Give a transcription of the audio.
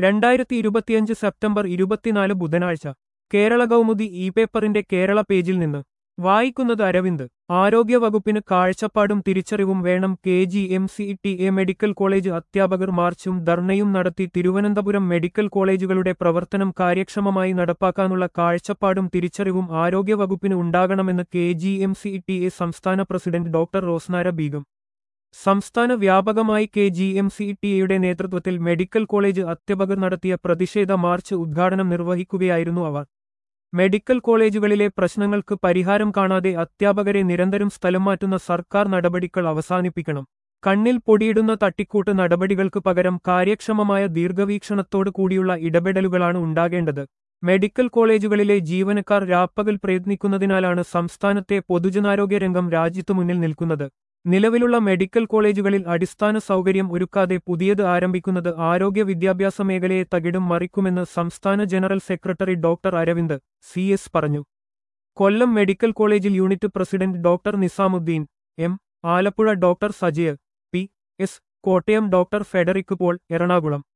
രണ്ടായിരത്തി ഇരുപത്തിയഞ്ച് സെപ്റ്റംബർ ഇരുപത്തിനാല് ബുധനാഴ്ച കേരള കൗമുദി ഇ പേപ്പറിന്റെ കേരള പേജിൽ നിന്ന് വായിക്കുന്നത് അരവിന്ദ് ആരോഗ്യവകുപ്പിന് കാഴ്ചപ്പാടും തിരിച്ചറിവും വേണം K G M C T A medical college അധ്യാപകർ മാർച്ചും ധർണയും നടത്തി തിരുവനന്തപുരം മെഡിക്കൽ കോളേജുകളുടെ പ്രവർത്തനം കാര്യക്ഷമമായി നടപ്പാക്കാനുള്ള കാഴ്ചപ്പാടും തിരിച്ചറിവും ആരോഗ്യവകുപ്പിന് ഉണ്ടാകണമെന്ന് K G M C T A സംസ്ഥാന പ്രസിഡന്റ് ഡോക്ടർ റോസ്നാര ബീഗം സംസ്ഥാന വ്യാപകമായി K G M C T എയുടെ നേതൃത്വത്തിൽ മെഡിക്കൽ കോളേജ് അധ്യാപകർ നടത്തിയ പ്രതിഷേധ മാർച്ച് ഉദ്ഘാടനം നിർവഹിക്കുകയായിരുന്നു അവർ മെഡിക്കൽ കോളേജുകളിലെ പ്രശ്നങ്ങൾക്ക് പരിഹാരം കാണാതെ അധ്യാപകരെ നിരന്തരം സ്ഥലം മാറ്റുന്ന സർക്കാർ നടപടികൾ അവസാനിപ്പിക്കണം കണ്ണിൽ പൊടിയിടുന്ന തട്ടിക്കൂട്ട് നടപടികൾക്ക് പകരം കാര്യക്ഷമമായ ദീർഘവീക്ഷണത്തോടു കൂടിയുള്ള ഇടപെടലുകളാണ് ഉണ്ടാകേണ്ടത് മെഡിക്കൽ കോളേജുകളിലെ ജീവനക്കാർ രാപ്പകൽ പ്രയത്നിക്കുന്നതിനാലാണ് സംസ്ഥാനത്തെ പൊതുജനാരോഗ്യ രംഗം രാജ്യത്തു മുന്നിൽ നിൽക്കുന്നത് നിലവിലുള്ള മെഡിക്കൽ കോളേജുകളിൽ അടിസ്ഥാന സൗകര്യം ഒരുക്കാതെ പുതിയത് ആരംഭിക്കുന്നത് ആരോഗ്യ വിദ്യാഭ്യാസ മേഖലയെ തകിടും മറിക്കുമെന്ന് സംസ്ഥാന general secretary doctor Aravind C S പറഞ്ഞു കൊല്ലം മെഡിക്കൽ കോളേജിൽ unit president doctor Nizamuddin M Alappuzha doctor Sajay P S Kottayam doctor Frederick Paul Ernakulam